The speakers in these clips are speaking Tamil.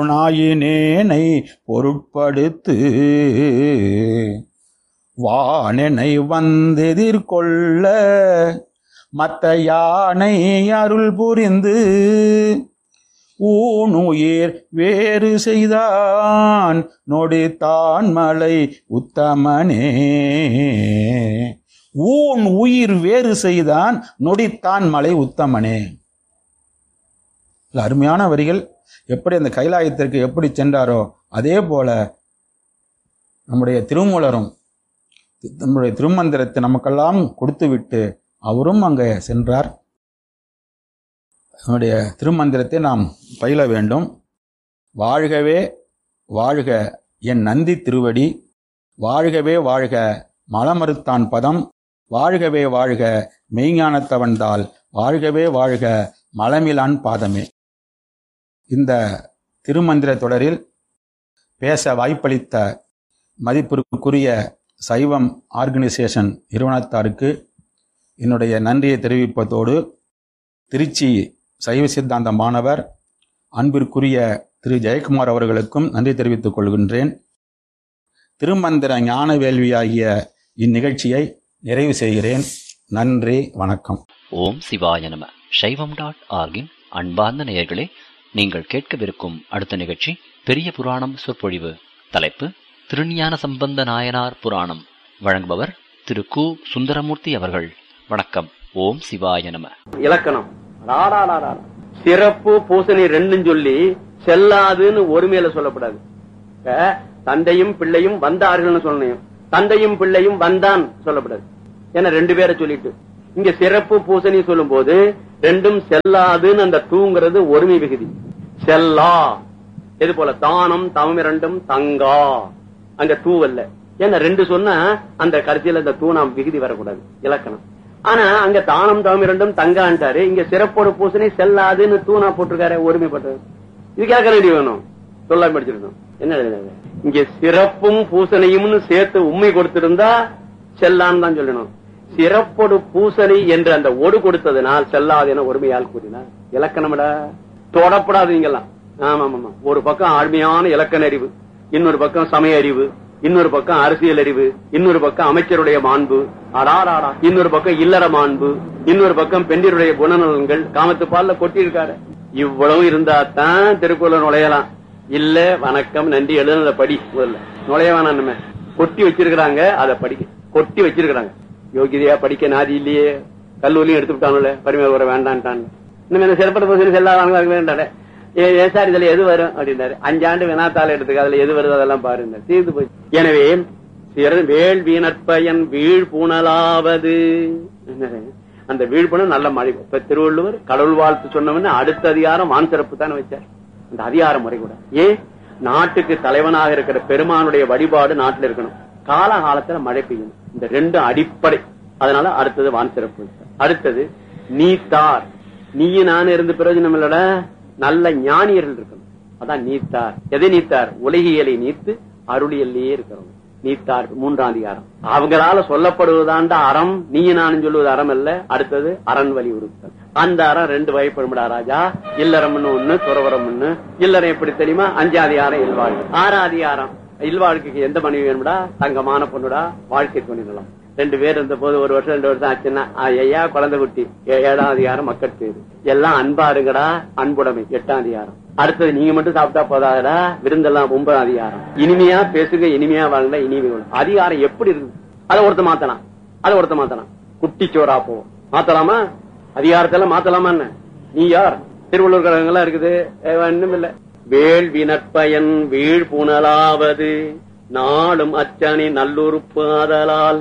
நாயினேனை பொருட்படுத்து வானெனை வந்தெதிர்கொள்ள மத்த யானை அருள் புரிந்து ஊனுயிர் வேறு செய்தான் நொடித்தான் மலை உத்தமனே ஊன் உயிர் வேறு செய்தான் நொடித்தான் மலை உத்தமனே இல்ல, அருமையான வரிகள் எப்படி அந்த கைலாயத்திற்கு எப்படி சென்றாரோ அதே போல நம்முடைய திருமூலரும் நம்முடைய திருமந்திரத்தை நமக்கெல்லாம் கொடுத்துவிட்டு அவரும் அங்கே சென்றார் நம்முடைய திருமந்திரத்தை நாம் பயில வேண்டும் வாழ்கவே வாழ்க என் நந்தி திருவடி வாழ்கவே வாழ்க மலமறுத்தான் பதம் வாழ்கவே வாழ்க மெய்ஞானத்தவன்தால் வாழ்கவே வாழ்க மலமிலான் பாதமே இந்த திருமந்திர தொடரில் பேச வாய்ப்பளித்த மதிப்பிற்குரிய சைவம் ஆர்கனைசேஷன் நிறுவனத்தாருக்கு என்னுடைய நன்றியை தெரிவிப்பதோடு திருச்சி சைவ சித்தாந்த மாணவர் அன்பிற்குரிய திரு ஜெயக்குமார் அவர்களுக்கும் நன்றி தெரிவித்துக் கொள்கின்றேன் திருமந்திர ஞான வேள்வியாகிய இந்நிகழ்ச்சியை நிறைவு செய்கிறேன் நன்றி வணக்கம் ஓம் சிவாய நம சைவம் டாட் ஆர்கின் அன்பார்ந்த நேயர்களே நீங்கள் கேட்கவிருக்கும் அடுத்த நிகழ்ச்சி பெரிய புராணம் சொற்பொழிவு தலைப்பு திருஞான சம்பந்த நாயனார் புராணம் வழங்குபவர் திரு கு சுந்தரமூர்த்தி அவர்கள் வணக்கம் ஓம் சிவாய நம இலக்கணம் ராடாடாடா சிறப்பு பூசணி ரெண்டும் சொல்லி செல்லாதுன்னு ஒருமையில சொல்லப்படாது இப்ப தந்தையும் பிள்ளையும் வந்தார்கள்னு சொல்லணும் தந்தையும் பிள்ளையும் வந்தான் சொல்லப்படாது ஏன்னா ரெண்டு பேரை சொல்லிட்டு இங்க சிறப்பு பூசணி சொல்லும் போது ரெண்டும் செல்லாதுன்னு அந்த தூங்கிறது ஒருமை விகுதி செல்லா இது போல தானம் தவம் இரண்டும் தங்கா அங்க தூவல்ல ஏன்னா ரெண்டு சொன்னா அந்த கடைசியில அந்த தூணாம் விகுதி வரக்கூடாது இலக்கணம் ஆனா அங்க தானம் தவம் இரண்டும் தங்கான்ட்டாரு இங்க சிறப்போட பூசணி செல்லாதுன்னு தூணா போட்டிருக்காரு ஒருமைப்பட்டது இதுக்காக ரெடி வேணும் சொல்லாம படிச்சிருக்கணும் என்ன எழுதினாரு இங்க சிறப்பும் பூசணையும்னு சேர்த்து உண்மை கொடுத்திருந்தா செல்லான்னு தான் சொல்லணும் சிறப்பொடு பூசணி என்று அந்த ஒடு கொடுத்ததுனால் செல்லாது என ஒருமையால் கூறினார் இலக்கணம்டா தொடப்படாது நீங்கெல்லாம் ஆமா ஆமா ஒரு பக்கம் ஆழ்மையான இலக்கண அறிவு இன்னொரு பக்கம் சமய அறிவு இன்னொரு பக்கம் அரசியல் அறிவு இன்னொரு பக்கம் அமைச்சருடைய மாண்பு அடாராடா இன்னொரு பக்கம் இல்லற மாண்பு இன்னொரு பக்கம் பெண்டிருடைய குணநலன்கள் காமத்து பால்ல கொட்டி இருக்காரு இவ்வளவு இருந்தா தான் திருக்குறள் நுழையலாம் இல்ல வணக்கம் நன்றி எழுதுனத படி முதல்ல நுழைய வேணாம் நம்ம கொட்டி வச்சிருக்கிறாங்க அதை படிக்க கொட்டி வச்சிருக்கிறாங்க யோகிதையா படிக்க நாதி இல்லையே கல்லூரியும் எடுத்து விட்டானுல பரிமை வர வேண்டான்ட்டான் இன்னும் என்ன சிறப்பு பகுதி செல்லாத வேண்டாட ஏ சார் இதுல எது வரும் அப்படின்னாரு அஞ்சாண்டு வினாத்தாள் எடுத்துக்க அதுல எது வருது அதெல்லாம் பாருங்க தீர்ந்து போய் எனவே சிற- வேள் வீணற்பயன் வீழ் பூணலாவது என்னது? அந்த வீழ்புணம் நல்ல மழை இப்ப திருவள்ளுவர் கடவுள் வாழ்த்து சொன்னவன்னு அடுத்த அதிகாரம் வான் சிறப்பு தானே வச்சார் அந்த அதிகார முறை கூட ஏன் நாட்டுக்கு தலைவனாக இருக்கிற பெருமானுடைய வழிபாடு நாட்டில் இருக்கணும் காலகாலத்துல மழை பெய்யணும் இந்த ரெண்டு அடிப்படை அதனால அடுத்தது வான் சிறப்பு வச்சார். அடுத்தது நீத்தார் நீயும் நானும் இருந்து பிரயோஜனம் இல்லட நல்ல ஞானியர்கள் இருக்கணும் அதான் நீத்தார் எதை நீத்தார் உலகியலை நீத்து அருளியல்லையே இருக்கிறோம் நீத்தார் மூன்றாம் அதிகாரம் அவங்களால சொல்லப்படுவதாண்ட அறம் நீயும் நானும் சொல்லுவது அறம் அல்ல அடுத்தது அரண் வலியுறுத்தல் அந்த அறம் ரெண்டு வகைப்படும்டா ராஜா இல்லறம்னு ஒண்ணு துறவரம்னு இல்லறம் எப்படி தெரியுமா அஞ்சாம் அதிகாரம் இல்வாழ்வு ஆறாம் அதிகாரம் இல்வாழ்க்கைக்கு எந்த மனைவி வேணும்டா தங்கமான பொண்ணுடா வாழ்க்கை துணை நலம் ரெண்டு பேர் இருந்த போது ஒரு வருஷம் ரெண்டு வருஷம் ஆச்சுன்னா ஆ, ஐயா குழந்தை குட்டி ஏ- ஏழாம் அதிகாரம் மக்கள் பேரு எல்லாம் அன்பா இருங்கடா அன்புடைமை எட்டாம் அதிகாரம் அடுத்தது நீங்க மட்டும் சாப்பிட்டா போதாதடா விருந்தெல்லாம் ஒன்பதாம் அதிகாரம் இனிமையா பேசுங்க இனிமையா வாங்க இனிமை கொள்ளுங்க. அதிகாரம் எப்படி இருக்கு அதை ஒருத்த மாத்தலாம் அதை ஒருத்த மாத்தலாம் குட்டிச்சோரா போவோம் மாத்தலாமா அதிகாரத்தெல்லாம் மாத்தலாமா என்ன நீ யார் திருவள்ளூர் கழகங்கள்லாம் இருக்குது ஏ, ஒண்ணும் இல்ல வேள் வினற்பயன் வீழ் புனலாவது நாளும் அச்சனை நல்லுறுப்பாதலால்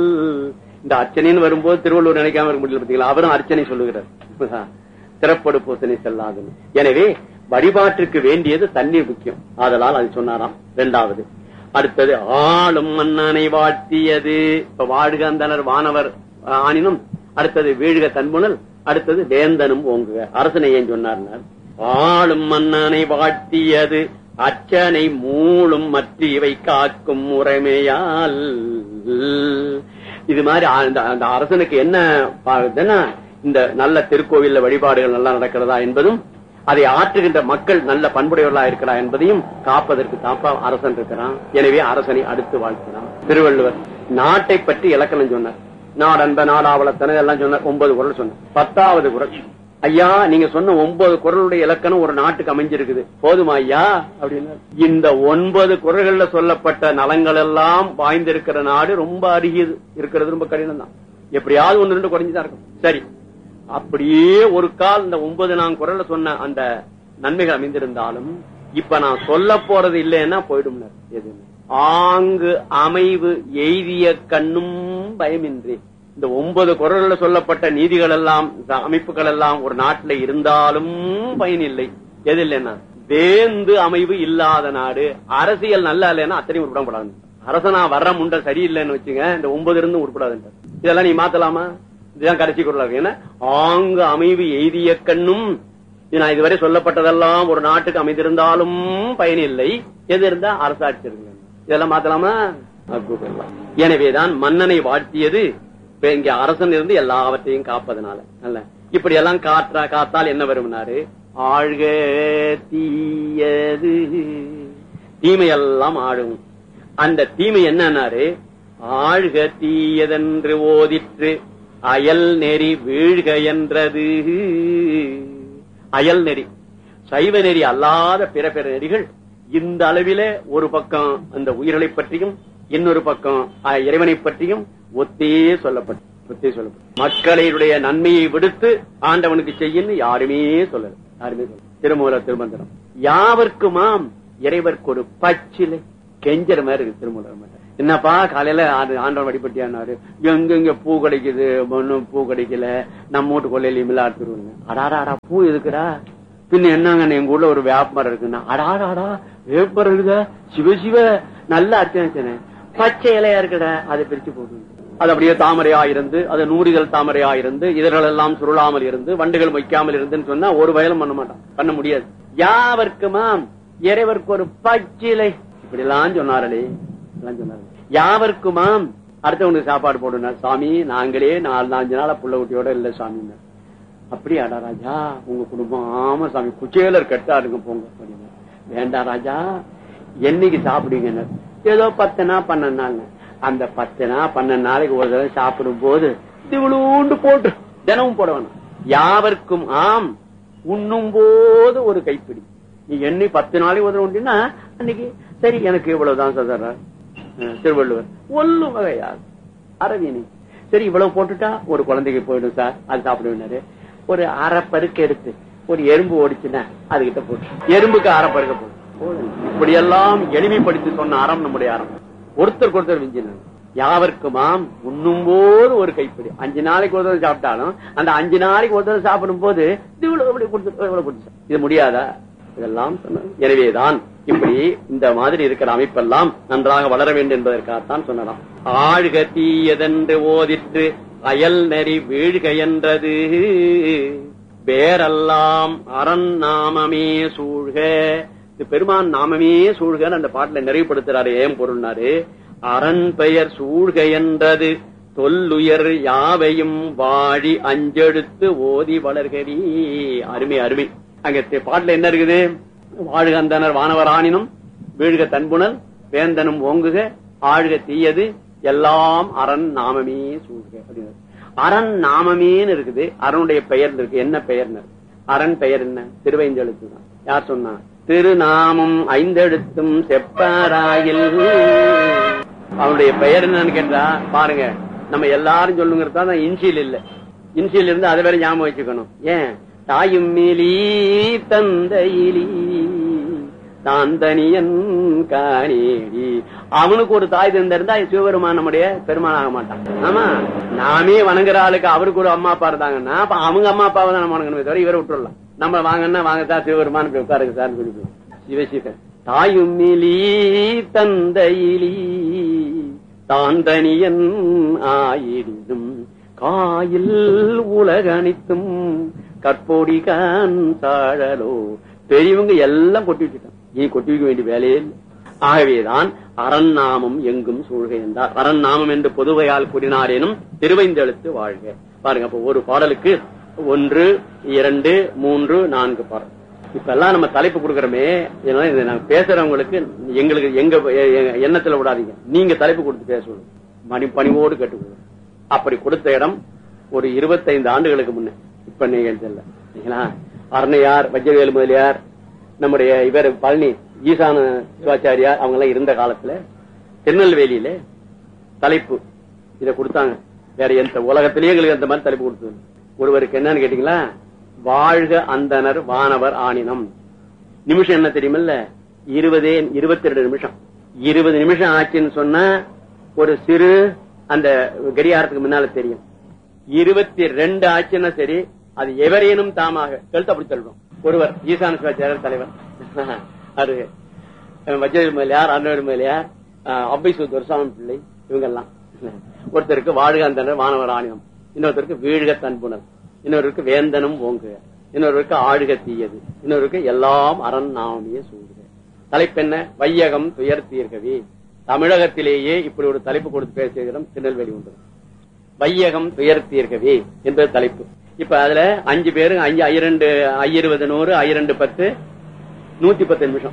இந்த அர்ச்சனைன்னு வரும்போது திருவள்ளூர் நினைக்காம இருக்க முடியல பாத்தீங்களா அவரும் அர்ச்சனை சொல்லுகிறார் சிறப்படு பூசணி செல்லாதுன்னு எனவே வழிபாட்டிற்கு வேண்டியது தண்ணீர் முக்கியம் ஆதலால் அது சொன்னாராம் இரண்டாவது அடுத்தது ஆளும் மன்னனை வாழ்த்தியது இப்ப வாழ்க அந்தனர் வானவர் ஆஹ், ஆனினும் அடுத்தது வீழ்க தன்புணல் அடுத்தது வேந்தனும் ஓங்குக அரசனை ஏன் சொன்னார் ஆளும் மன்னனை வாழ்த்தியது அச்சனை மூளும் மற்ற இவை காக்கும் முறைமையால் இது மாதிரி அந்த அந்த அரசனுக்கு என்ன பா- இதுன்னா இந்த நல்ல திருக்கோவில்ல வழிபாடுகள் நல்லா நடக்கிறதா என்பதும் அதை ஆற்றுகின்ற மக்கள் நல்ல பண்புடையவர்களா இருக்கிறா என்பதையும் காப்பதற்கு தாப்பா அரசன் இருக்கிறான் எனவே அரசனை அடுத்து வாழ்க்கிறான் திருவள்ளுவர் நாட்டை பற்றி இலக்கணம் சொன்னார் நாடன்ப நாடாவளத்தன எல்லாம் சொன்னார் ஒன்பது குரல் சொன்னார் பத்தாவது குரல் ஐயா நீங்க சொன்ன ஒன்பது குரலுடைய இலக்கணம் ஒரு நாட்டுக்கு அமைஞ்சிருக்குது போதுமா ஐயா அப்படின்னா இந்த ஒன்பது குரல்கள்ல சொல்லப்பட்ட நலங்கள் எல்லாம் வாய்ந்திருக்கிற நாடு ரொம்ப அருகியது இருக்கிறது ரொம்ப கடினம் தான் எப்படியாவது ஒன்று ரெண்டு குறைஞ்சுதான் இருக்கும் சரி அப்படியே ஒரு கால் இந்த ஒன்பது நான் குரல்ல சொன்ன அந்த நன்மைகள் அமைந்திருந்தாலும் இப்ப நான் சொல்ல போறது இல்லைன்னா போயிடும் எது ஆங்கு அமைவு எய்திய கண்ணும் பயமின்றி இந்த ஒன்பது குரல்ல சொல்லப்பட்ட நீதிகள் எல்லாம் இந்த அமைப்புகள் எல்லாம் ஒரு நாட்டில் இருந்தாலும் பயனில்லை எது இல்லைன்னா வேந்து அமைவு இல்லாத நாடு அரசியல் நல்லா இல்லைன்னா அத்தனையும் உருப்படப்படாது அரசனா வர்ற முண்டை சரியில்லைன்னு வச்சுங்க இந்த ஒன்பது இருந்து உருப்படாது இதெல்லாம் நீ மாத்தலாமா இதுதான் கடைசி குரல் ஏன்னா ஆங்கு அமைவு எய்திய கண்ணும் இது நான் இதுவரை சொல்லப்பட்டதெல்லாம் ஒரு நாட்டுக்கு அமைந்திருந்தாலும் பயனில்லை எது இருந்தா அரசாட்சி இருக்குங்க இதெல்லாம் மாத்தலாமா அற்புதம். எனவேதான் மன்னனை வாழ்த்தியது இப்ப இங்க அரசன் இருந்து எல்லாவற்றையும் காப்பதனால அல்ல இப்படி எல்லாம் காற்றா காத்தால் என்ன வரும்னாரு ஆழ்க தீயது தீமையெல்லாம் ஆடும் அந்த தீமை என்னன்னாரு ஆழ்க தீயதென்று ஓதிற்று அயல் நெறி வீழ்க என்றது அயல் நெறி சைவ நெறி அல்லாத பிற பிற நெறிகள் இந்த அளவிலே ஒரு பக்கம் அந்த உயிர்களை பற்றியும் இன்னொரு பக்கம் அஹ், இறைவனை பற்றியும் ஒத்தே சொல்லப்பட்டு ஒத்தே சொல்லப்பட்டு மக்களுடைய நன்மையை விடுத்து ஆண்டவனுக்கு செய்யன்னு யாருமே சொல்லல யாருமே சொல்லல திருமூல திருமந்திரம் யாவர்க்குமாம் இறைவர்க்கு ஒரு பச்சிலை கெஞ்சற மாதிரி இருக்கு திருமூலர் என்னப்பா காலையில ஆண்டு- ஆண்டவன் வழிபட்டியானாரு எங்க இங்க பூ கிடைக்குது ஒண்ணும் பூ கிடைக்கல நம்ம வீட்டு கொள்ளையில மில்லா எடுத்துருவாங்க அடாடா பூ எதுக்குடா பின்ன என்னங்க எங்க ஊர்ல ஒரு வேப்பமரம் இருக்குன்னா அடாடாடா வேப்பமரம் இருக்குதா சிவ சிவ நல்ல அர்ச்சனை பச்சை இலையா இருக்குடா அதை பிரிச்சு போட்டு அது அப்படியே தாமரையா இருந்து அது நூறிதழ் தாமரையா இருந்து இதழ்கள் எல்லாம் சுருளாமல் இருந்து வண்டுகள் வைக்காமல் இருந்துன்னு சொன்னா ஒரு வயலும் பண்ண மாட்டான் பண்ண முடியாது யாவர்க்குமாம் இறைவர்க்கு ஒரு பச்சிலை இப்படி எல்லாம் சொன்னாரே எல்லாம் சொன்னாரு யாவர்க்குமாம் அடுத்தவனுக்கு சாப்பாடு போடுனார் சாமி நாங்களே நாலு அஞ்சு நாளா புள்ள குட்டியோட இல்ல சாமி அப்படியாடா ராஜா உங்க குடும்பம் ஆமா சாமி குச்சேலர் கட்டாருங்க போங்க அப்படின்னா வேண்டாம் ராஜா என்னைக்கு சாப்பிடுவீங்க ஏதோ பத்து நாள் பன்னெண்டு நாள் அந்த பத்து நாள் பன்னெண்டு நாளைக்கு ஒரு தடவை சாப்பிடும் போது இவ்வளோண்டு போட்டு தினமும் போட வேணாம் யாவர்க்கும் ஆம் உண்ணும் போது ஒரு கைப்பிடி நீ எண்ணி பத்து நாளைக்கு ஒரு உண்டுன்னா அன்னைக்கு சரி எனக்கு இவ்வளவுதான் சதர் திருவள்ளுவர் ஒல்லும் வகையாது அரவியனி சரி இவ்வளவு போட்டுட்டா ஒரு குழந்தைக்கு போயிடும் சார் அது சாப்பிடுவாரு ஒரு அரை பருக்க எடுத்து ஒரு எறும்பு ஓடிச்சுன்னா அதுகிட்ட போட்டு எறும்புக்கு அரை பருக்க போடும் இப்படி எல்லாம் எளிமைப்படுத்தி சொன்ன அறம் நம்முடைய அறம் ஒருத்தருக்கு ஒருத்தர் விஞ்சினாங்க யாவர்க்குமாம் உண்ணும் போது ஒரு கைப்பிடி அஞ்சு நாளைக்கு ஒரு தடவை சாப்பிட்டாலும் அந்த அஞ்சு நாளைக்கு ஒரு தடவை சாப்பிடும் போது இது இவ்வளவு இப்படி கொடுத்து இவ்வளவு கொடுத்து இது முடியாதா இதெல்லாம் சொன்னார் எனவேதான் இப்படி இந்த மாதிரி இருக்கிற அமைப்பெல்லாம் நன்றாக வளர வேண்டும் என்பதற்காகத்தான் சொன்னலாம் ஆழ்க தீயதென்று ஓதிற்று அயல் நெறி வீழ்க என்றது வேறெல்லாம் அரண் நாமமே சூழ்க இது பெருமான் நாமமே சூழ்கன்னு அந்த பாட்டுல நிறைவுபடுத்துறாரு ஏன் பொருள்னாரு அரண் பெயர் சூழ்க என்றது தொல்லுயர் யாவையும் வாழி அஞ்செடுத்து ஓதி வளர்கரி அருமை அருமை அங்க தி- பாட்டுல என்ன இருக்குது வாழ்க அந்தனர் வானவரானினும் வீழ்க தன்புணல் வேந்தனும் ஓங்குக ஆழ்க தீயது எல்லாம் அரண் நாமமே சூழ்க அப்படின்னு அரண் நாமமேன்னு இருக்குது அரணுடைய பெயர் இருக்கு என்ன பெயர்னர் அரண் பெயர் என்ன திருவைந்தெழுத்து தான் யார் சொன்னா திருநாமம் ஐந்தெழுத்தும் செப்பாராயில் அவனுடைய பெயர் என்னன்னு கேட்டா பாருங்க நம்ம எல்லாரும் சொல்லுங்கிறதா தான் இன்சியல் இல்ல இன்சியல் இருந்து அதை வேற ஞாபகம் வச்சுக்கணும் ஏன் தாயும் மேலி தந்தையிலி தான் தனியன் காணேடி அவனுக்கு ஒரு தாய் தந்தை இருந்தா சிவபெருமான் நம்முடைய பெருமான் ஆக மாட்டான் ஆமா நாமே வணங்குற ஆளுக்கு அவருக்கு ஒரு அம்மா அப்பா இருந்தாங்கன்னா அப்ப அவங்க அம்மா அப்பாவை தான் நம்ம வணங்கணுமே தவிர இவரை விட்டுறலாம் நம்ம வாங்கன்னா வாங்கத்தான் சிவபெருமான் இப்படி உட்காருங்க சார் சொல்லி சிவசிவன் தாயும் மிலி தந்தையிலி தான் தனியன் ஆயிடும் காயில் உலகணித்தும் கற்போடி கான் சாழலோ பெரியவங்க எல்லாம் கொட்டி வச்சுட்டான் நீ கொட்டி வைக்க வேண்டிய வேலையே இல்லை ஆகவேதான் அரண்நாமம் எங்கும் சூழ்க என்றார் அரண்நாமம் என்று பொதுவையால் கூறினாரேனும் திருவைந்தெழுத்து வாழ்க பாருங்க அப்ப ஒரு பாடலுக்கு ஒன்று இரண்டு மூன்று நான்கு பாடல் இப்ப எல்லாம் நம்ம தலைப்பு கொடுக்கறோமே இதனால இதை நாங்க பேசுறவங்களுக்கு எங்களுக்கு எங்க எ- எ- எண்ணத்துல விடாதீங்க நீங்க தலைப்பு கொடுத்து பேசணும் மணி பணிவோடு கேட்டுக்கணும் அப்படி கொடுத்த இடம் ஒரு இருபத்தைந்து ஆண்டுகளுக்கு முன்ன இப்ப நிகழ்ச்சியில் சரிங்களா அருணையார் வஜ்ரவேலு முதலியார் நம்முடைய இவர் பழனி ஈசான சிவாச்சாரியார் அவங்க எல்லாம் இருந்த காலத்துல திருநெல்வேலியில தலைப்பு இத கொடுத்தாங்க வேற எந்த உலகத்திலேயே எங்களுக்கு அந்த மாதிரி தலைப்பு கொடுத்தது ஒருவருக்கு என்னன்னு கேட்டீங்களா வாழ்க அந்தனர் வானவர் ஆணினம் நிமிஷம் என்ன தெரியுமில்ல இருபதே இருபத்தி ரெண்டு நிமிஷம் இருபது நிமிஷம் ஆச்சுன்னு சொன்னா ஒரு சிறு அந்த கடியாரத்துக்கு முன்னால தெரியும் இருபத்தி ரெண்டு ஆச்சுன்னா சரி அது எவரேனும் தாமாக கழுத்து அப்படி தள்ளும் ஒருவர் ஈசான சிவாச்சாரியர் தலைவர் அது வஜ்ரவேல் மேலையார் அண்ணவேல் மேலையார் அம்பை துரசாமி பிள்ளை இவங்க எல்லாம் ஒருத்தருக்கு வாழ்க அந்தனர் வானவர் ஆணினம் இன்னொருத்தருக்கு வீழ்க தன்புணர் இன்னொருக்கு வேந்தனும் ஓங்குக இன்னொருக்கு ஆழ்க தீயது இன்னொருக்கு எல்லாம் அரண் நாமிய சூடுக தலைப்பென்ன வையகம் துயர் தீர்க்கவே தமிழகத்திலேயே இப்படி ஒரு தலைப்பு கொடுத்து பேசுகிற இடம் திருநெல்வேலி ஒன்று வையகம் துயர் தீர்க்கவே என்பது தலைப்பு இப்ப அதுல அஞ்சு பேரு அஞ்சு ஐரண்டு ஐயிருபது நூறு ஐரண்டு பத்து நூத்தி பத்து நிமிஷம்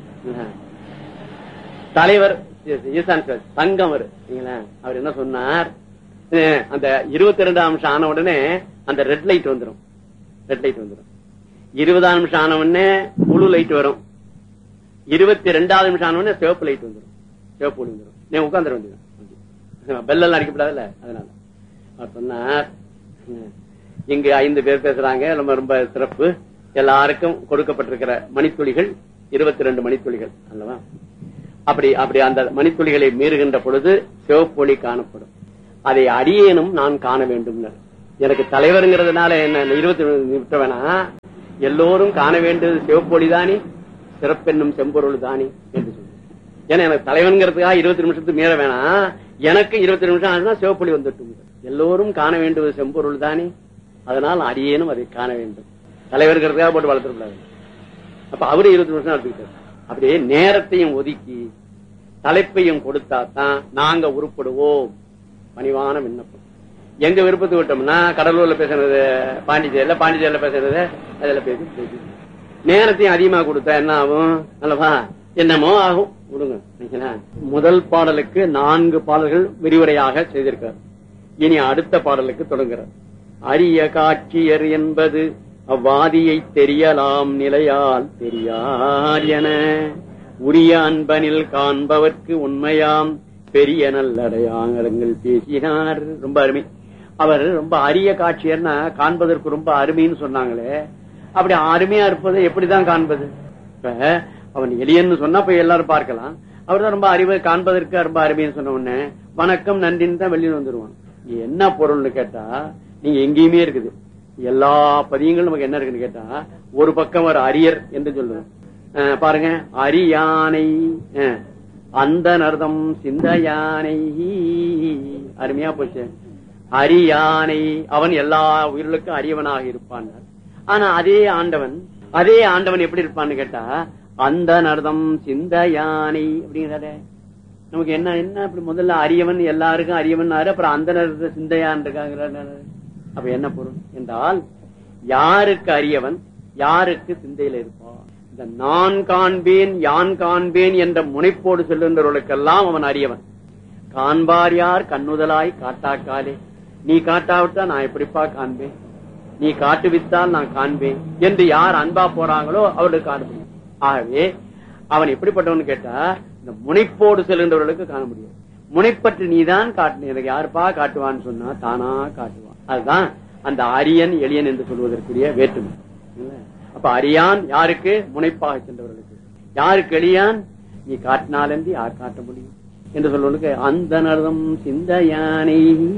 தலைவர் ஈசான் சார் தங்கம் அவரு சரிங்களா? அவர் என்ன சொன்னார் அஹ் அந்த இருபத்தி ரெண்டாம் நிமிஷம் ஆன உடனே அந்த ரெட் லைட் வந்துரும் ரெட் லைட் வந்துரும் இருபதாம் நிமிஷம் ஆன உடனே முழு லைட் வரும் இருபத்தி ரெண்டாவது நிமிஷம் ஆன உடனே சிவப்பு லைட் வந்துரும் சிவப்பு ஒளி வந்துரும் நீ உட்காந்துட வேண்டியது பெல்லெல்லாம் அடிக்கப்படாதுல்ல அதனால அவர் சொன்னார் அஹ் இங்கு ஐந்து பேர் பேசுறாங்க நம்ம ரொம்ப சிறப்பு எல்லாருக்கும் கொடுக்கப்பட்டிருக்கிற மணித்துளிகள் இருபத்தி ரெண்டு மணித்துளிகள் அல்லவா அப்படி அப்படி அந்த மணித்துளிகளை மீறுகின்ற பொழுது சிவப்பொளி காணப்படும் அதை அடியேனும் நான் காண வேண்டும் எனக்கு தலைவருங்கிறதுனால என்ன இருபத்தி விட்ட வேணா எல்லோரும் காண வேண்டியது சிவப்பொளி தானே சிறப்பென்னும் செம்பொருள் தானே என்று சொல்லி ஏன்னா எனக்கு தலைவன்கிறதுக்காக இருபத்தி நிமிஷத்துக்கு மீற வேணாம் எனக்கு இருபத்தி நிமிஷம் ஆச்சுன்னா சிவப்பொலி வந்துட்டும் எல்லோரும் காண வேண்டியது செம்பொருள் தானே அதனால் அடியேனும் அதை காண வேண்டும் தலைவருங்கிறதுக்காக போட்டு வளர்த்துக்கூடாது அப்ப அவரு இருபத்தி நிமிஷம் எடுத்துக்கிட்டார் அப்படியே நேரத்தையும் ஒதுக்கி தலைப்பையும் கொடுத்தா தான் நாங்க உருப்படுவோம் பணிவான விண்ணப்பம் எங்க விருப்பத்தை விட்டோம்னா கடலூர்ல பேசுறது பாண்டிச்சேரியில பாண்டிச்சேரியில பேசுறது அதுல பேசி பேசி நேரத்தையும் அதிகமா கொடுத்தா என்ன ஆகும் அல்லவா என்னமோ ஆகும் விடுங்க சரிங்களா? முதல் பாடலுக்கு நான்கு பாடல்கள் விரிவுரையாக செய்திருக்கார் இனி அடுத்த பாடலுக்கு தொடங்குறார் அரிய காட்சியர் என்பது அவ்வாதியை தெரியலாம் நிலையால் தெரியார் என உரிய அன்பனில் காண்பவர்க்கு உண்மையாம் பெரிய நல்லடையாங்கங்கள் பேசினார் ரொம்ப அருமை அவர் ரொம்ப அரிய காட்சியர்னா காண்பதற்கு ரொம்ப அருமைன்னு சொன்னாங்களே அப்படி அருமையா இருப்பதை எப்படிதான் காண்பது இப்ப அவன் எளியன்னு சொன்னா போய் எல்லாரும் பார்க்கலாம் அவர் தான் ரொம்ப அறிவை காண்பதற்கு ரொம்ப அருமைன்னு சொன்ன உடனே வணக்கம் நன்றின்னு தான் வெளியே வந்துருவான் இங்க என்ன பொருள்னு கேட்டா நீங்க எங்கேயுமே இருக்குது எல்லா பதியங்களும் நமக்கு என்ன இருக்குன்னு கேட்டா ஒரு பக்கம் ஒரு அரியர் என்று சொல்லுவோம் அஹ் பாருங்க அரியானை அஹ், அந்த நர்தம் சிந்தையானை அருமையா போச்சு அரியானை அவன் எல்லா உயிர்களுக்கும் அரியவனாக இருப்பான் ஆனா அதே ஆண்டவன் அதே ஆண்டவன் எப்படி இருப்பான்னு கேட்டா அந்த நர்தம் சிந்தையானை அப்படிங்கிறாரு நமக்கு என்ன என்ன இப்படி முதல்ல அரியவன் எல்லாருக்கும் அரியவன் அப்புறம் அந்த நேரத்தை சிந்தையான் இருக்காங்க அப்ப என்ன பொருள் என்றால் யாருக்கு அரியவன் யாருக்கு சிந்தையில இருப்பான் இந்த நான் காண்பேன் யான் காண்பேன் என்ற முனைப்போடு செல்லுன்றவர்களுக்கெல்லாம் அவன் அரியவன் காண்பார் யார் கண்ணுதலாய் காட்டாக்காலே நீ காட்டாவிட்டா நான் எப்படிப்பா காண்பேன் நீ காட்டுவித்தால் நான் காண்பேன் என்று யார் அன்பா போறாங்களோ அவர்களுக்கு காண முடியும் ஆகவே அவன் எப்படிப்பட்டவன் கேட்டா இந்த முனைப்போடு செல்கின்றவர்களுக்கு காண முடியும் முனைப்பற்று நீதான் காட்டு எனக்கு யாருப்பா காட்டுவான்னு சொன்னா தானா காட்டுவான் அதுதான் அந்த அரியன் எளியன் என்று சொல்வதற்குரிய வேற்றுமை இல்ல? அப்ப அரியான் யாருக்கு முனைப்பாக சென்றவர்களுக்கு யாருக்கு எளியான் நீ காட்டினாலன்றி யார் காட்ட முடியும் என்று சொல்வதற்கு அந்த நர்தம் சிந்தையானை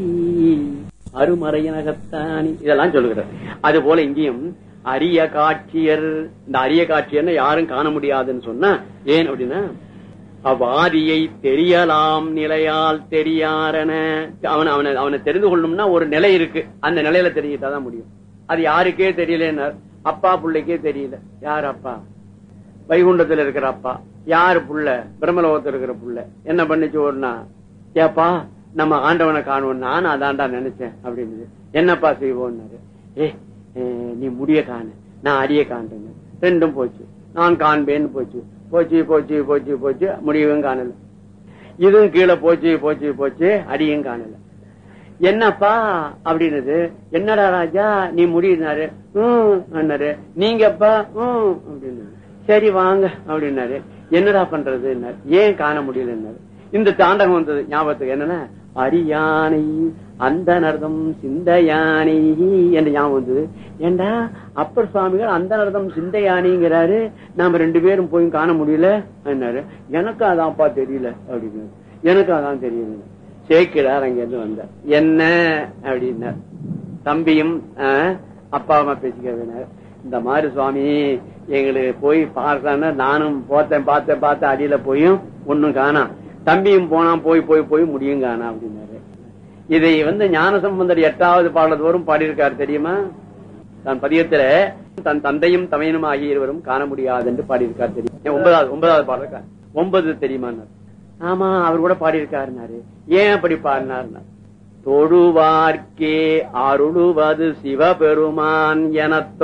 அருமறையனகத்தானி இதெல்லாம் சொல்லுகிறார் அது போல இங்கேயும் அரிய காட்சியர் இந்த அரிய காட்சியர்னு யாரும் காண முடியாதுன்னு சொன்னா ஏன் அப்படின்னா அவ்வாதியை தெரியலாம் நிலையால் தெரியாரன அவன் அவனை அவனை தெரிந்து கொள்ளணும்னா ஒரு நிலை இருக்கு அந்த நிலையில தெரிஞ்சிட்டாதான் முடியும் அது யாருக்கே தெரியலன்னார் அப்பா பிள்ளைக்கே தெரியல யார் அப்பா வைகுண்டத்துல இருக்கிற அப்பா யாரு புள்ள பிரம்மலோகத்துல இருக்கிற புள்ள என்ன பண்ணுச்சு ஒருனா ஏப்பா நம்ம ஆண்டவனை காணுவோம் நான் அதான்டா நினைச்சேன் அப்படின்னு என்னப்பா செய்வோம்னாரு ஏ நீ முடிய காணு நான் அடிய காண்றேங்க ரெண்டும் போச்சு நான் காண்பேன்னு போச்சு போச்சு போச்சு போச்சு போச்சு முடிவும் காணல இதுவும் கீழே போச்சு போச்சு போச்சு அடியும் காணல என்னப்பா அப்படின்னது என்னடா ராஜா நீ முடியினாரு ஹம் அண்ணாரு நீங்கப்பா ஹம் அப்படின்னு சரி வாங்க அப்படின்னாரு என்னடா பண்றது ஏன் காண முடியலன்னாரு இந்த தாண்டகம் வந்தது ஞாபகத்துக்கு என்னன்னா அரியானை அந்த நர்தம் சிந்த யானை என்று ஞாபகம் வந்தது ஏண்டா அப்பர் சுவாமிகள் அந்த நர்தம் சிந்த யானைங்கிறாரு நாம ரெண்டு பேரும் போய் காண முடியல என்னாரு எனக்கு அதான்ப்பா தெரியல அப்படின்னு எனக்கு அதான் தெரியல சேக்கிடார் அங்க இருந்து வந்தார் என்ன அப்படின்னார் தம்பியும் ஆஹ், அப்பா அம்மா பேசிக்கிறார் இந்த மாதிரி சுவாமி எங்களுக்கு போய் பார்க்கலான்னு நானும் போத்தேன் பார்த்தேன் பார்த்தேன் அடியில போயும் ஒண்ணும் காணாம் தம்பியும் போனான் போய் போய் போய் முடியும் காணாம் அப்படின்னாரு இதை வந்து ஞானசம்பந்தர் எட்டாவது பாடலதோறும் பாடியிருக்காரு தெரியுமா தன் பதியத்துல தன் தந்தையும் தமையனும் ஆகிய இருவரும் காண முடியாது என்று பாடியிருக்கார் தெரியும் ஏன் ஒன்பதாவது ஒன்பதாவது பாடல் ஒன்பது தெரியுமா ஆமா அவர் கூட பாடியிருக்காருனாரு ஏன் அப்படி பாடினார் தொழுவார்க்கே அருளுவது சிவபெருமான் எனத்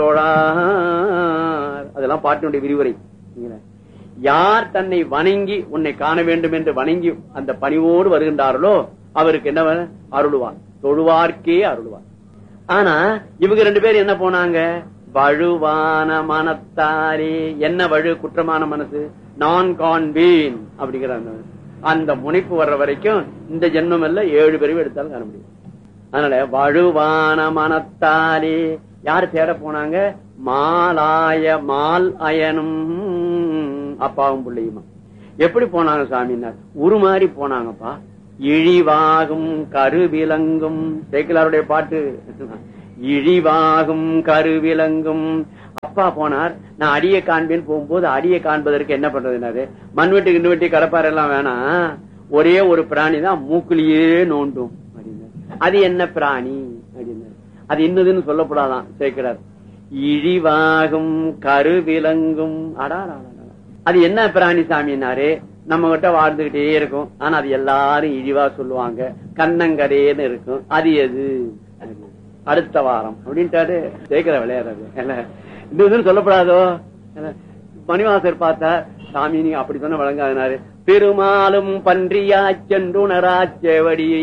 தொழார் அதெல்லாம் பாட்டினுடைய விரிவுரை சரிங்களா? யார் தன்னை வணங்கி உன்னை காண வேண்டும் என்று வணங்கி அந்த பணிவோடு வருகின்றார்களோ அவருக்கு என்ன வே- அருளுவார் தொழுவார்க்கே அருளுவார் ஆனா இவங்க ரெண்டு பேரும் என்ன போனாங்க வழுவான மனத்தாரே என்ன வழு குற்றமான மனசு நான் காண்பேன் அப்படிங்கிற அந்த- அந்த முனைப்பு வர்ற வரைக்கும் இந்த ஜென்மம் எல்லாம் ஏழு பிரிவு எடுத்தாலும் காண முடியும் அதனால வழுவான மனத்தாலே யாரு தேட போனாங்க மாலாய மால் அயனும் அப்பாவும் பிள்ளையுமா எப்படி போனாங்க சாமினார் உருமாறி போனாங்கப்பா இழிவாகும் கருவிலங்கும் சேக்கிலாருடைய பாட்டு இழிவாகும் கருவிலங்கும் அப்பா போனார் நான் அடியை காண்பேன் போகும்போது அடியை காண்பதற்கு என்ன பண்றதுனாரு மண்வெட்டி கிண்ணுவெட்டி கடப்பார் எல்லாம் வேணாம் ஒரே ஒரு பிராணி தான் மூக்குலயே நோண்டும் அப்படின்னாரு. அது என்ன பிராணி அப்படின்னாரு அது என்னதுன்னு சொல்லப்படாதான் சேர்க்கிறார் இழிவாகும் கருவிலங்கும் அடா அது என்ன பிராணி சாமினாரு நம்ம கிட்ட வாழ்ந்துகிட்டே இருக்கும் ஆனா அது எல்லாரும் இழிவா சொல்லுவாங்க கண்ணங்கரேன்னு இருக்கும் அது எது அடுத்த வாரம் அப்படின்ட்டாரு சேர்க்கிற விளையாடுறது இல்ல இந்த இதுன்னு சொல்லப்படாதோ இல்ல? மணிவாசர் பார்த்தா சாமி நீ அப்படி சொன்ன வழங்காதினாரு பெருமாளும் பன்றியா சென்றுணரா செவடியை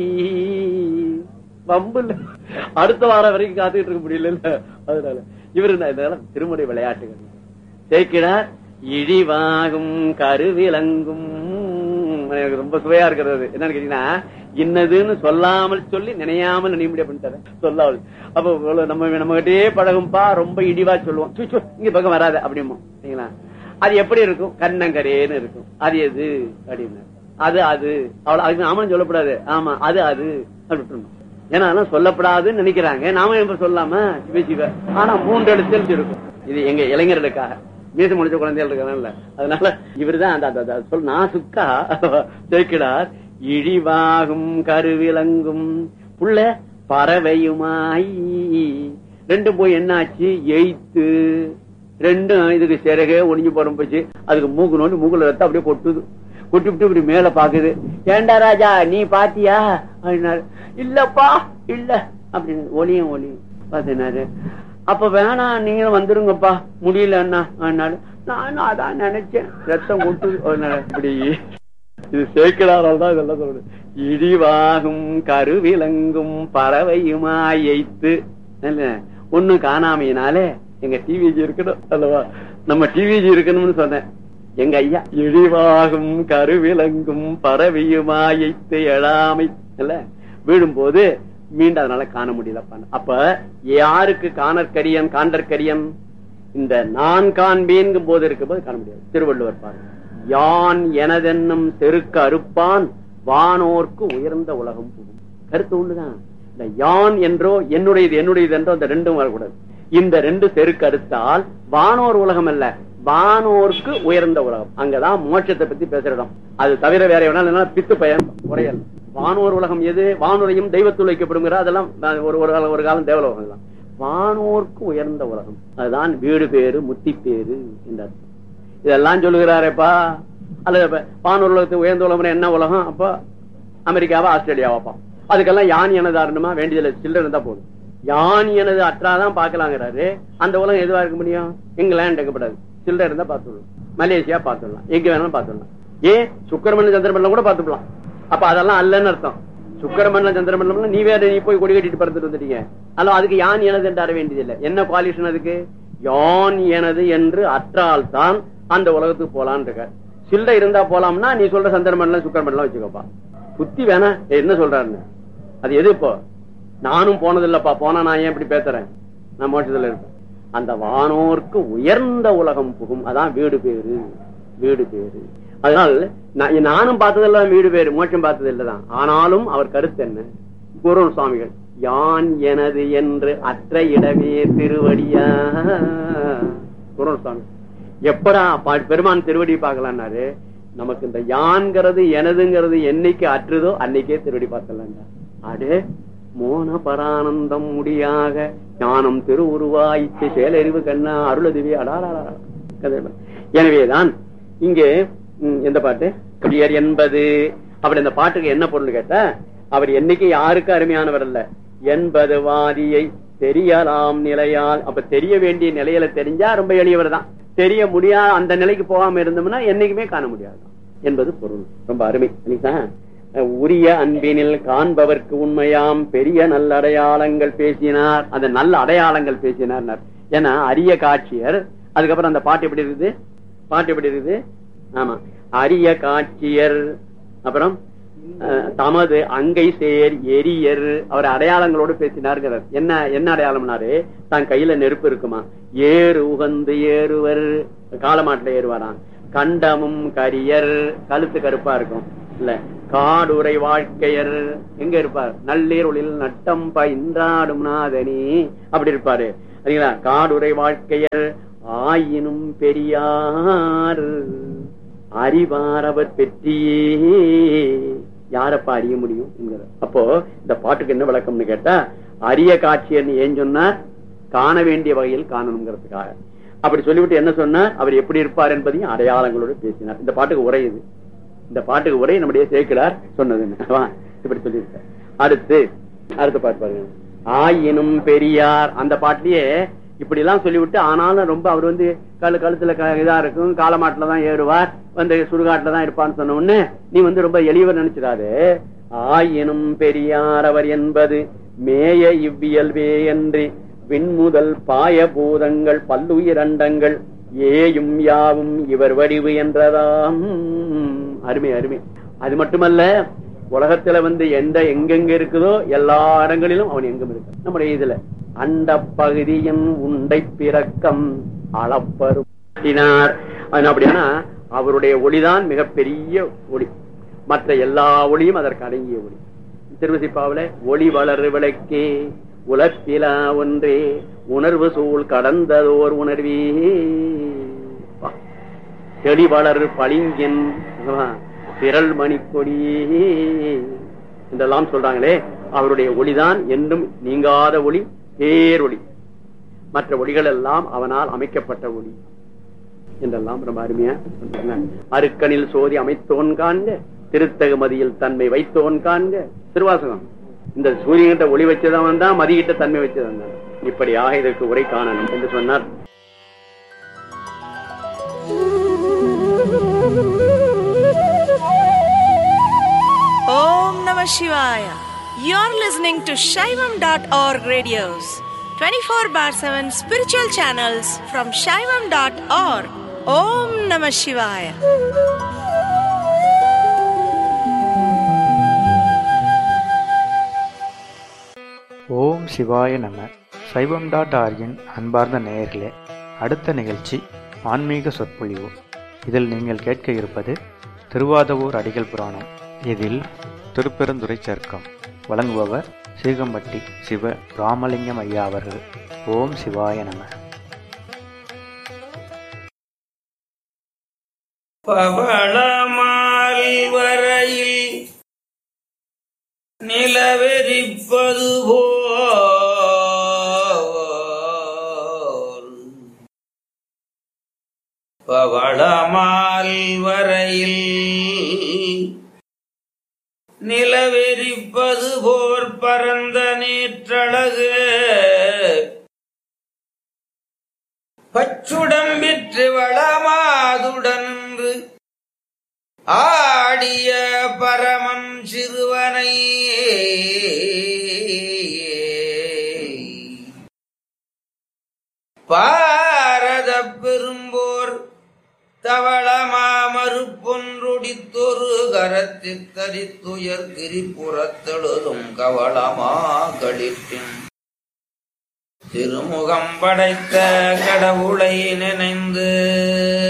வம்பு இல்ல. அடுத்த வாரம் வரைக்கும் காத்துக்கிட்டு இருக்க முடியல அதனால இவரு என்ன, இதெல்லாம் திருமுறை விளையாட்டுகள் சேர்க்கிறார் இழிவாகும் கருவிலங்கும் எனக்கு ரொம்ப சுவையா இருக்கிறது என்னன்னு கேட்டீங்கன்னா இன்னதுன்னு சொல்லாமல் சொல்லி நினையாமல் நினைய முடியாது பண்ணிட்டாரு சொல்லாமல் அப்ப இவ்வளவு நம்ம நம்ம கிட்டே பழகும்பா ரொம்ப இடிவா சொல்லுவோம் சு, சு, இங்க பக்கம் வராத அப்படிமோ சரிங்களா அது எப்படி இருக்கும் கண்ணங்கரேன்னு இருக்கும் அது எது அப்படின்னு அது அது அவ்வளவு அதுக்கு ஆமான்னு சொல்லக்கூடாது ஆமா அது அது அப்படி விட்டுறணும் ஏன்னா அதெல்லாம் சொல்லப்படாதுன்னு நினைக்கிறாங்க நாம இப்ப சொல்லாம சிவ சிவ ஆனா மூன்று எழுத்தில் இருக்கும் இது எங்க இளைஞர்களுக்காக மீச முடிச்ச குழந்தைகள் இருக்கிறாங்கல்ல அதனால இவருதான் அந்த அந்த- அந்த சொல் நாசுக்கா சேர்க்கிறார் இழிவாகும் கருவிலங்கும் புள்ள பறவையுமாய் ரெண்டும் போய் என்னாச்சு எய்த்து ரெண்டும் இதுக்கு சிறகே ஒளிஞ்சு போற போச்சு அதுக்கு மூக்கு நோண்டி மூக்குல ரத்தம் அப்படியே கொட்டுது கொட்டி விட்டு இப்படி மேல பாக்குது ஏண்டா ராஜா நீ பாத்தியா அப்படின்னாரு இல்லப்பா இல்ல அப்படின்னு ஒளியும் ஒளியும் பாத்தினாரு அப்ப வேணாம் நீங்களும் வந்துருங்கப்பா முடியலன்னா அப்படின்னாரு நானும் அதான் நினைச்சேன் ரத்தம் கொட்டுது அப்படின்னாரு. இப்படி இது சேர்க்கிறாரால் தான் இதெல்லாம் சொல்றது இடிவாகும் கருவிலங்கும் பறவையுமாய் எய்த்து இல்ல, ஒண்ணு காணாமையினாலே எங்க டிவிஜி இருக்கணும் அல்லவா நம்ம டிவிஜி இருக்கணும்னு சொன்னேன் எங்க ஐயா இழிவாகும் கருவிலங்கும் பறவையுமாய் எய்த்து எழாமை இல்ல வீழும்போது மீண்டும் அதனால காண முடியலப்பா அப்ப யாருக்கு காணற்கரியன் காண்டற்கரியன் இந்த நான் காண்பேன்கும் போது இருக்கும் போது காண முடியாது திருவள்ளுவர் பாருங்க யான் எனதென்னும் செருக்கு அறுப்பான் வானோர்க்கு உயர்ந்த உலகம் புகும் கருத்து ஒண்ணுதான் இந்த யான் என்றோ என்னுடையது என்னுடையது என்றோ அந்த ரெண்டும் வரக்கூடாது இந்த ரெண்டு செருக்கு அறுத்தால் வானோர் உலகம் அல்ல வானோர்க்கு உயர்ந்த உலகம் அங்கதான் மோட்சத்தை பத்தி பேசுறோம் அது தவிர வேற வேணா பித்து பயன் உரையல் வானோர் உலகம் எது வானுரையும் தெய்வத்துள் வைக்கப்படுங்கிற அதெல்லாம் ஒரு ஒரு காலம் ஒரு காலம் தேவலோகம் இதெல்லாம் வானோர்க்கு உயர்ந்த உலகம் அதுதான் வீடு பேரு முத்தி பேரு என்றார் இதெல்லாம் சொல்லுகிறாரேப்பா அல்லது இப்ப வானூர் உலகத்து உயர்ந்த உலகம் என்ன உலகம் அப்போ அமெரிக்காவா ஆஸ்திரேலியாவாப்பா அதுக்கெல்லாம் யான் எனதாரணமா வேண்டியதில்லை சில்லறை இருந்தா போதும் யான் எனது அற்றாதான் பாக்கலாங்கிறாரு அந்த உலகம் எதுவா இருக்க முடியும் இங்கிலாந்து இருக்கப்படாது சில்லறை இருந்தா பாத்துடலாம் மலேசியா பாத்துடலாம் எங்க வேணாலும் பாத்துடலாம் ஏன் சுக்கரமண்டல சந்திரமண்டலம் கூட பாத்துக்கலாம் அப்ப அதெல்லாம் அல்லன்னு அர்த்தம் சுக்கரமண்டலம் சந்திரமண்டலம் நீ வேற நீ போய் கொடி கட்டிட்டு பறந்துட்டு வந்துட்டீங்க அல்ல அதுக்கு யான் எனது என்று அற வேண்டியதில்லை என்ன குவாலிஃபிகேஷன் அதுக்கு யான் எனது என்று அற்றால் தான் அந்த உலகத்துக்கு போலான்னு இருக்க சில்லறை இருந்தா போலாம்னா நீ சொல்ற சந்திரமண்டலம் சுக்கரமண்டலம் வச்சுக்கோப்பா புத்தி வேணா என்ன சொல்றாருன்னு அது எது இப்போ நானும் போனதில்லப்பா போனா நான் ஏன் இப்படி பேசுறேன் நான் மோட்சத்துல இருப்பேன் அந்த வானோர்க்கு உயர்ந்த உலகம் புகும் அதான் வீடு பேரு வீடு பேரு அதனால் நான் நானும் பார்த்ததில்ல வீடு பேரு மோட்சம் பார்த்தது இல்லதான் ஆனாலும் அவர் கருத்து என்ன குரு சுவாமிகள் யான் எனது என்று அற்ற இடமே திருவடியா குரு சுவாமி எப்படா பா- பெருமான் திருவடி பார்க்கலான்னாரு நமக்கு இந்த யான்கிறது எனதுங்கிறது என்னைக்கு அற்றுதோ அன்னைக்கே திருவடி பார்க்கலாம்டா அடே மோன பரானந்தம் முடியாக ஞானம் திருவுருவாய்த்து செயலறிவு கண்ணா அருளதிவே அடாரா எனவேதான் இங்கே ம், எந்த பாட்டு கவியர் என்பது அப்படி அந்த பாட்டுக்கு என்ன பொருள் கேட்டா அவர் என்னைக்கு யாருக்கு அருமையானவர் அல்ல என்பது வாதியை தெரியலாம் நிலையால் அப்ப தெரிய வேண்டிய நிலையில தெரிஞ்சா ரொம்ப எளியவர் தான் தெரிய முடியாத அந்த நிலைக்கு போகாம இருந்தோம்னா என்னைக்குமே காண முடியாது என்பது பொருள் ரொம்ப அருமை இல்லைங்களா? உரிய அன்பினில் காண்பவர்க்கு உண்மையாம் பெரிய நல்ல அடையாளங்கள் பேசினார் அந்த நல்ல அடையாளங்கள் பேசினார் ஏன்னா அரிய காட்சியர் அதுக்கப்புறம் அந்த பாட்டு எப்படி இருக்குது பாட்டு எப்படி இருக்குது ஆமா அரிய காட்சியர் அப்புறம் அஹ், தமது அங்கை சேர் எரியர் அவர் அடையாளங்களோடு பேசினார்கிறார் என்ன என்ன அடையாளம்னாரு தான் கையில நெருப்பு இருக்குமா ஏறு உகந்து ஏறுவர் காலமாட்டுல ஏறுவாராம் கண்டமும் கரியர் கழுத்து கருப்பா இருக்கும் இல்ல காடுரை வாழ்க்கையர் எங்க இருப்பார் நள்ளீருளில் நட்டம் பயின்றாடும் நாதனி அப்படி இருப்பாரு சரிங்களா காடுரை வாழ்க்கையர் ஆயினும் பெரியார் அறிவாரவர் பெற்றியே யாரப்பா அறிய முடியும் என்கிறார். அப்போ இந்த பாட்டுக்கு என்ன விளக்கம்னு கேட்டா அரிய காட்சியர்னு ஏன் சொன்னார் காண வேண்டிய வகையில் காணணுங்கிறதுக்காக அப்படி சொல்லிவிட்டு என்ன சொன்னார் அவர் எப்படி இருப்பார் என்பதையும் அடையாளங்களோடு பேசினார் இந்த பாட்டுக்கு உரை இது இந்த பாட்டுக்கு உரை நம்முடைய சேர்க்கிறார் சொன்னதுன்னு வா, இப்படி சொல்லியிருக்கார் அடுத்து அடுத்த பாட்டு பாருங்க ஆயினும் பெரியார் அந்த பாட்டிலேயே இப்படி எல்லாம் சொல்லிவிட்டு ஆனாலும் ரொம்ப அவர் வந்து கழு கழுத்துல க- இதா இருக்கும் காலமாட்டுல தான் ஏறுவார் வந்து சுடுகாட்டுல தான் இருப்பான்னு சொன்ன உடனே நீ வந்து ரொம்ப எளியவர் நினைச்சிடாது ஆயினும் பெரியார் அவர் என்பது மேய இவ்வியல்வே என்று விண்முதல் பாய பூதங்கள் பல்லுயிரண்டங்கள் ஏயும் யாவும் இவர் வடிவு என்றதாம் அருமை அருமை அது மட்டுமல்ல உலகத்துல வந்து எந்த எங்கெங்க இருக்குதோ எல்லா இடங்களிலும் அவன் எங்கும் இருக்க நம்முடைய இதுல அண்ட பகுதியின் உண்டை பிறக்கம் அளப்பருத்தினார் அப்படின்னா அவருடைய ஒளிதான் மிகப்பெரிய ஒளி மற்ற எல்லா ஒளியும் அதற்கு அடங்கிய ஒளி திருவசிப்பாவில ஒளி வளரு விளக்கே உலப்பிலா ஒன்றே உணர்வு சூழ் கடந்ததோர் உணர்வே வா. செடி வளர் பளிங்கின் திரள் மணிக்கொடியே என்றெல்லாம் சொல்றாங்களே அவருடைய ஒளிதான் என்றும் நீங்காத ஒளி பேரொளி மற்ற ஒளிகள் எல்லாம் அவனால் அமைக்கப்பட்ட ஒளி என்றெல்லாம் ரொம்ப அருமையா சொல்றாங்க. அருக்கனில் சோதி அமைத்தோன் காண்க திருத்தகு மதியில் தன்மை வைத்தோன் காண்க திருவாசகம் இந்த சூரியன்கிட்ட ஒளி வச்சதவன் தான் மதியிட்ட தன்மை வச்சதவன் தான் இப்படியாக இதற்கு உரை காணணும் என்று சொன்னார் Om Namah Shivaya. You're listening to Shaivam.org radios, 24 bar 7 spiritual channels from Shaivam.org. Om Namah Shivaya. ஓம் சிவாய நம சைவம் டாட் ஆர்கின் அன்பார்ந்த நேயர்களே அடுத்த நிகழ்ச்சி ஆன்மீக சொற்பொழிவு இதில் நீங்கள் கேட்க இருப்பது திருவாதவூர் அடிகள் புராணம் இதில் திருப்பெருந்துறை சர்க்கம் வழங்குபவர் சீகம்பட்டி சிவ ராமலிங்கம் ஐயா அவர்கள் ஓம் சிவாய நம பவளமால் வரையில் நிலவெறிப்பது போல் பவளமால் வரையில் நிலவெறிப்பது போர் பரந்த நீற்றழகு பச்சுடம்பிற்று வளமாதுடன்று ஆடிய பரமம் சிறுவனை பாரத பெரும்போர் தவளமாமறுப்பொன்றொடித்தொரு கரத்திற் தரித்துயர் கிரிபுறத்தெழுதும் கவளமா களிற்றின் திருமுகம் படைத்த கடவுளை நினைந்து